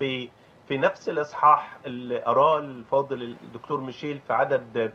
في في نفس الاصحاح اللي قراه الفاضل الدكتور ميشيل في عدد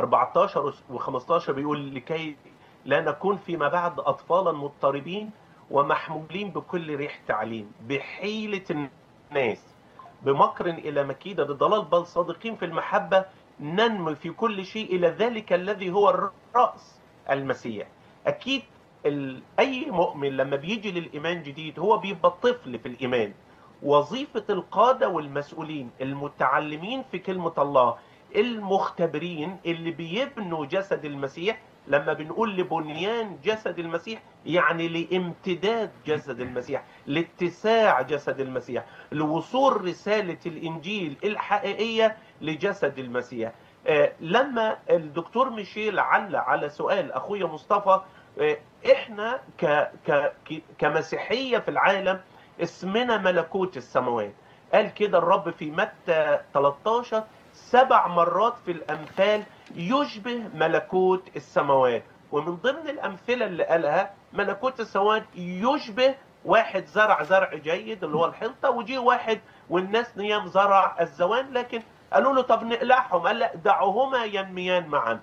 14 و15 بيقول لكي لا نكون فيما بعد اطفالا مضطربين ومحمولين بكل ريح تعليم بحيله الناس بمكر الى مكيده الضلال بل صادقين في المحبه ننمو في كل شيء الى ذلك الذي هو الراس المسيح اكيد ال... اي مؤمن لما بيجي للايمان جديد هو بيبقى طفل في الايمان وظيفه القاده والمسؤولين المتعلمين في كلمه الله المختبرين اللي بيبنوا جسد المسيح لما بنقول لبنيان جسد المسيح يعني لامتداد جسد المسيح لاتساع جسد المسيح لوصول رسالة الإنجيل الحقيقية لجسد المسيح آه لما الدكتور ميشيل علق على سؤال أخويا مصطفى آه إحنا ك ك كمسيحية في العالم اسمنا ملكوت السماوات قال كده الرب في متى 13 سبع مرات في الأمثال يشبه ملكوت السماوات ومن ضمن الأمثلة اللي قالها ملكوت السماوات يشبه واحد زرع زرع جيد اللي هو الحنطة وجي واحد والناس نيام زرع الزوان لكن قالوا له طب نقلعهم قال لا دعوهما ينميان معا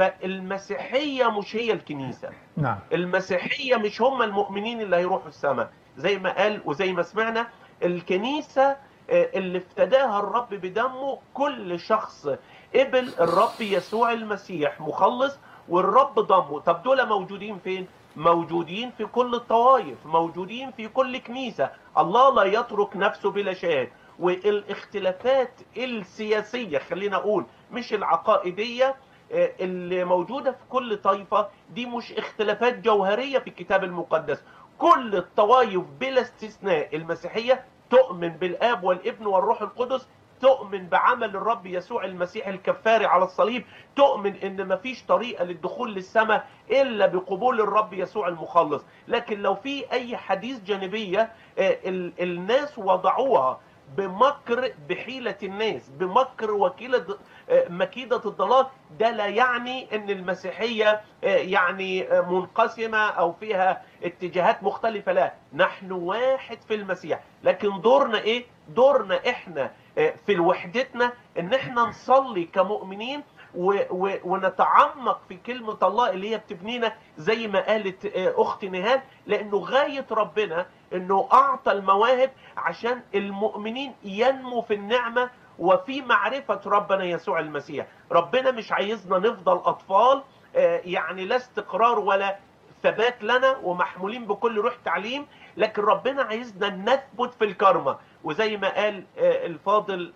فالمسيحية مش هي الكنيسة نعم المسيحية مش هم المؤمنين اللي هيروحوا السماء زي ما قال وزي ما سمعنا الكنيسة اللي افتداها الرب بدمه كل شخص قبل الرب يسوع المسيح مخلص والرب ضمه طب دول موجودين فين موجودين في كل الطوائف موجودين في كل كنيسة الله لا يترك نفسه بلا شاهد والاختلافات السياسية خلينا أقول مش العقائدية اللي موجودة في كل طائفة دي مش اختلافات جوهرية في الكتاب المقدس كل الطوائف بلا استثناء المسيحية تؤمن بالآب والابن والروح القدس تؤمن بعمل الرب يسوع المسيح الكفاري على الصليب تؤمن ان مفيش طريقة للدخول للسماء الا بقبول الرب يسوع المخلص لكن لو في اي حديث جانبية الناس وضعوها بمكر بحيلة الناس بمكر وكيلة مكيدة الضلال ده لا يعني ان المسيحية يعني منقسمة او فيها اتجاهات مختلفة لا نحن واحد في المسيح لكن دورنا ايه دورنا احنا في وحدتنا ان احنا نصلي كمؤمنين و و ونتعمق في كلمة الله اللي هي بتبنينا زي ما قالت اخت نهاد لانه غاية ربنا انه اعطى المواهب عشان المؤمنين ينمو في النعمة وفي معرفة ربنا يسوع المسيح ربنا مش عايزنا نفضل اطفال يعني لا استقرار ولا ثبات لنا ومحمولين بكل روح تعليم لكن ربنا عايزنا نثبت في الكرمة وزي ما قال الفاضل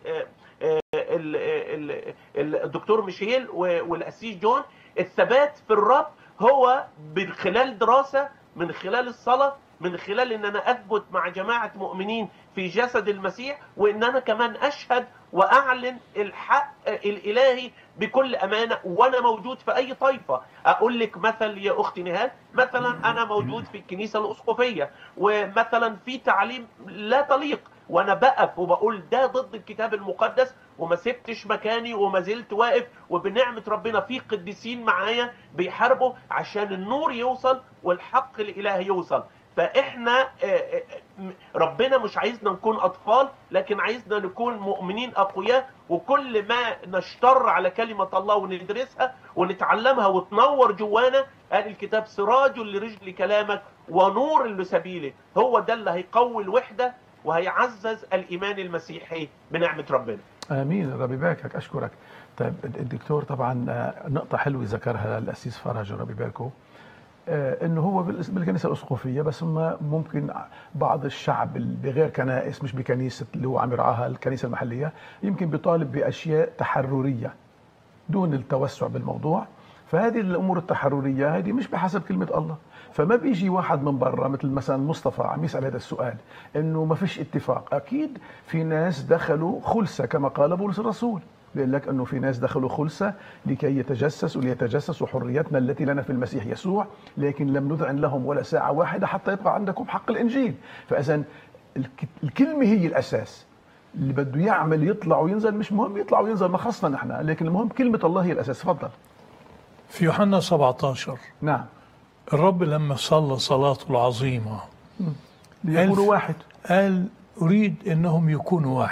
الدكتور ميشيل والاسيس جون الثبات في الرب هو من خلال دراسة من خلال الصلاة من خلال ان انا اثبت مع جماعة مؤمنين في جسد المسيح وان انا كمان اشهد واعلن الحق الالهي بكل امانة وانا موجود في اي طائفة اقول لك مثل يا اختي نهاد مثلا انا موجود في الكنيسة الاسقفية ومثلا في تعليم لا تليق وانا بقف وبقول ده ضد الكتاب المقدس وما سبتش مكاني وما زلت واقف وبنعمة ربنا في قديسين معايا بيحاربوا عشان النور يوصل والحق الالهي يوصل فاحنا ربنا مش عايزنا نكون اطفال لكن عايزنا نكون مؤمنين اقوياء وكل ما نشتر على كلمة الله وندرسها ونتعلمها وتنور جوانا قال الكتاب سراج لرجل كلامك ونور لسبيله هو ده اللي هيقوي الوحدة وهيعزز الايمان المسيحي بنعمة ربنا امين رب يباركك اشكرك طيب الدكتور طبعا نقطة حلوة ذكرها الاسيس فرج رب يباركه انه هو بالكنيسه الاسقفيه بس هم ممكن بعض الشعب بغير كنائس مش بكنيسه اللي هو عم يرعاها الكنيسه المحليه يمكن بيطالب باشياء تحرريه دون التوسع بالموضوع فهذه الامور التحرريه هذه مش بحسب كلمه الله فما بيجي واحد من برا مثل مثلا مصطفى عم يسال هذا السؤال انه ما فيش اتفاق اكيد في ناس دخلوا خلسه كما قال بولس الرسول بيقول لك انه في ناس دخلوا خلسه لكي يتجسسوا ليتجسسوا حريتنا التي لنا في المسيح يسوع لكن لم نذعن لهم ولا ساعه واحده حتى يبقى عندكم حق الانجيل فاذا الكلمه هي الاساس اللي بده يعمل يطلع وينزل مش مهم يطلع وينزل ما خصنا نحن لكن المهم كلمه الله هي الاساس تفضل في يوحنا 17 نعم الرب لما صلى صلاته العظيمه ليكونوا واحد قال أريد أنهم يكونوا واحد